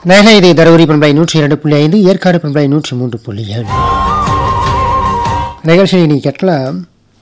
நேரலை இது தருமபுரி பண்பலை நூற்றி இரண்டு புள்ளி ஐந்து ஏற்காடு பண்பலை நூற்றி மூன்று புள்ளி ஏழு நிகழ்ச்சியை நீ கேட்கலாம்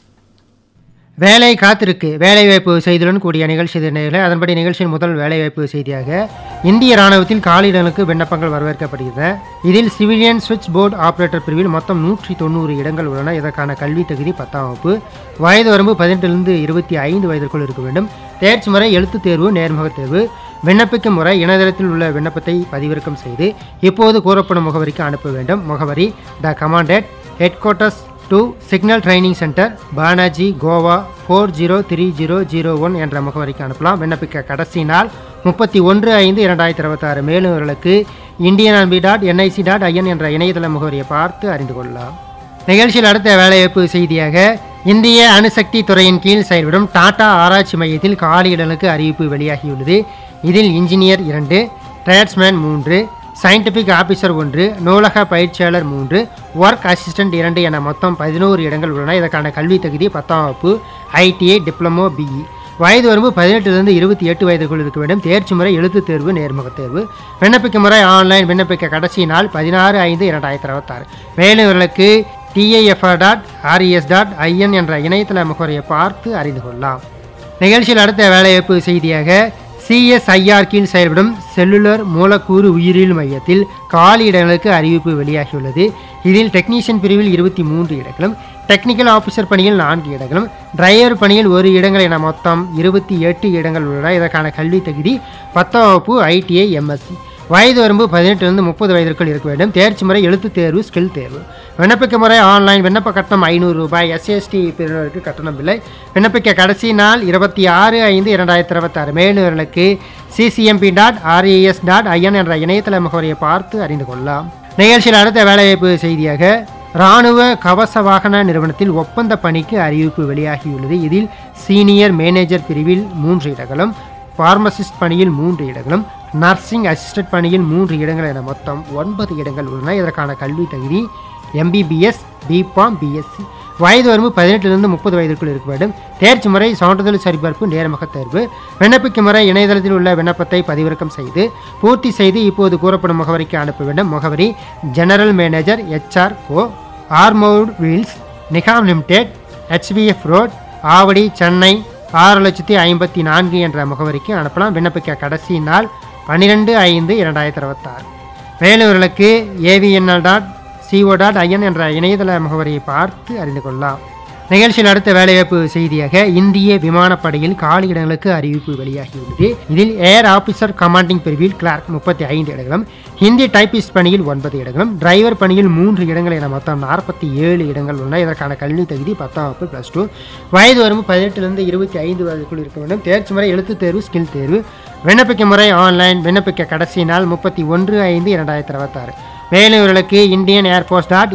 வேலை காத்திருக்கு வேலைவாய்ப்பு செய்தியுடன் கூடிய நிகழ்ச்சி இது நேயர்களே. அதன்படி நிகழ்ச்சியின் முதல் வேலைவாய்ப்பு செய்தியாக இந்திய ராணுவத்தில் காலியிடங்களுக்கு விண்ணப்பங்கள் வரவேற்கப்படுகின்றன இதில் சிவிலியன் சுவிட்ச் போர்டு ஆபரேட்டர் பிரிவில் மொத்தம் நூற்றி தொண்ணூறு இடங்கள் உள்ளன இதற்கான கல்வி தகுதி பத்தாம் வகுப்பு வயது வரம்பு பதினெட்டிலிருந்து இருபத்தி ஐந்து வயதிற்குள் இருக்க வேண்டும் தேர்ச்சி முறை எழுத்துத் தேர்வு நேர்முகத் தேர்வு விண்ணப்பிக்கும் முறை இணையதளத்தில் உள்ள விண்ணப்பத்தை பதிவிறக்கம் செய்து இப்போது கூறப்படும் முகவரிக்கு அனுப்ப வேண்டும் முகவரி the commandant headquarters to signal training centre Panaji Goa four zero three zero zero one என்ற முகவரிக்கு அனுப்பலாம் விண்ணப்பிக்க கடைசி நாள் முப்பத்தி ஒன்று ஐந்து இரண்டாயிரத்தி இருபத்தாறு மேலும் இவர்களுக்கு Indian army dot NIC dot IN என்ற இணையதள முகவரியை பார்த்து அறிந்து கொள்ளலாம் நிகழ்ச்சியில் அடுத்த வேலைவாய்ப்பு செய்தியாக இந்திய அணுசக்தி துறையின் கீழ் செயல்படும் டாடா ஆராய்ச்சி மையத்தில் காலியிடலுக்கு அறிவிப்பு வெளியாகியுள்ளது இதில் இன்ஜினியர் இரண்டு ட்ரேட்ஸ்மேன் மூன்று சயின்டிஃபிக் ஆபீசர் ஒன்று நூலக பயிற்சியாளர் மூன்று ஒர்க் அசிஸ்டன்ட் இரண்டு என மொத்தம் பதினோரு இடங்கள் உள்ளன இதற்கான கல்வி தகுதி பத்தாம் வகுப்பு ஐடிஐ டிப்ளமோ பிஇ வயது வரம்பு பதினெட்டுலேருந்து இருபத்தி எட்டு வயதுக்குள் இருக்க வேண்டும் தேர்ச்சி முறை எழுத்துத் தேர்வு நேர்முகத் தேர்வு விண்ணப்பிக்க முறை ஆன்லைன் விண்ணப்பிக்க கடைசி நாள் பதினாறு ஐந்து இரண்டாயிரத்தி இருபத்தாறு மேலும் இவர்களுக்கு DIFR dot RES dot IN என்ற இணையதள முகவரியை பார்த்து அறிந்து கொள்ளலாம் நிகழ்ச்சியில் அடுத்த வேலைவாய்ப்பு செய்தியாக சிஎஸ்ஐஆர் கீழ் செயல்படும் செல்லுலர் மூலக்கூறு உயிரியல் மையத்தில் காலி இடங்களுக்கு அறிவிப்பு வெளியாகியுள்ளது இதில் டெக்னீஷியன் பிரிவில் இருபத்தி மூன்று இடங்களும் டெக்னிக்கல் ஆஃபீஸர் பணியில் நான்கு இடங்களும் டிரைவர் பணியில் ஒரு இடங்கள் என மொத்தம் இருபத்தி எட்டு இடங்கள் உள்ளன இதற்கான கல்வி தகுதி பத்தாம் வகுப்பு ஐடிஐ எம்எஸ்சி வயது வரம்பு பதினெட்டுலேருந்து முப்பது வயதிற்குள் இருக்க வேண்டும் தேர்ச்சி முறை எழுத்துத் தேர்வு ஸ்கில் தேர்வு விண்ணப்பிக்க முறை ஆன்லைன் விண்ணப்ப கட்டணம் ஐநூறு ரூபாய் எஸ்சிஎஸ்டி பிரிவினருக்கு கட்டணம் இல்லை விண்ணப்பிக்க கடைசி நாள் இருபத்தி ஆறு ஐந்து இரண்டாயிரத்தி இருபத்தாறு மேலுவர்களுக்கு CCMB dot RAS dot IN என்ற இணையதள முகவரியை பார்த்து அறிந்து கொள்ளலாம் நிகழ்ச்சியில் அடுத்த வேலைவாய்ப்பு செய்தியாக இராணுவ கவச வாகன நிறுவனத்தில் ஒப்பந்த பணிக்கு அறிவிப்பு வெளியாகியுள்ளது இதில் சீனியர் மேனேஜர் பிரிவில் மூன்று இடங்களும் பார்மசிஸ்ட் பணியில் மூன்று இடங்களும் நர்சிங் அசிஸ்டன்ட் பணியில் மூன்று இடங்கள் என மொத்தம் ஒன்பது இடங்கள் உள்ளன இதற்கான கல்வி தகுதி எம்பிபிஎஸ் பிபாம் பிஎஸ்சி வயது வரம்பு பதினெட்டிலிருந்து முப்பது வயதிற்குள் இருக்க வேண்டும் தேர்ச்சி முறை சான்றிதழ் சரிபார்ப்பு நேர்முக தேர்வு விண்ணப்பிக்கும் முறை இணையதளத்தில் உள்ள விண்ணப்பத்தை பதிவிறக்கம் செய்து பூர்த்தி செய்து இப்போது கூறப்படும் முகவரிக்கு அனுப்ப வேண்டும் முகவரி general manager HR O armoured wheels Nigam limited HVF road Avadi Chennai ஆறு லட்சத்தி ஐம்பத்தி நான்கு என்ற முகவரிக்கு அனுப்பலாம் விண்ணப்பிக்க கடைசி நாள் பன்னிரெண்டு ஐந்து இரண்டாயிரத்தி இருபத்தாறு மேலுவர்களுக்கு AVNL dot CO dot IN என்ற இணையதள முகவரியை பார்த்து அறிந்து கொள்ளலாம் நிகழ்ச்சியில் அடுத்த வேலைவாய்ப்பு செய்தியாக இந்திய விமானப்படையில் காலி இடங்களுக்கு அறிவிப்பு வெளியாகியுள்ளது இதில் ஏர் ஆபீசர் கமாண்டிங் பிரிவில் கிளார்க் முப்பத்தி ஐந்து இடங்களும் ஹிந்தி டைபிஸ்ட் பணியில் ஒன்பது இடங்களும் டிரைவர் பணியில் மூன்று இடங்கள் என மொத்தம் நாற்பத்தி ஏழு இடங்கள் உள்ளன இதற்கான கல்வி தகுதி பத்தாம் வகுப்பு ப்ளஸ் டூ வயது வரம்பு பதினெட்டுலேருந்து இருபத்தி ஐந்து வயதுக்குள் இருக்க வேண்டும் தேர்ச்சி முறை எழுத்துத் தேர்வு ஸ்கில் தேர்வு விண்ணப்பிக்க முறை ஆன்லைன் விண்ணப்பிக்க கடைசி நாள் முப்பத்தி ஒன்று ஐந்து இரண்டாயிரத்தி இருபத்தாறு மேலும் இவர்களுக்கு இந்தியன் ஏர்போர்ஸ் டாட்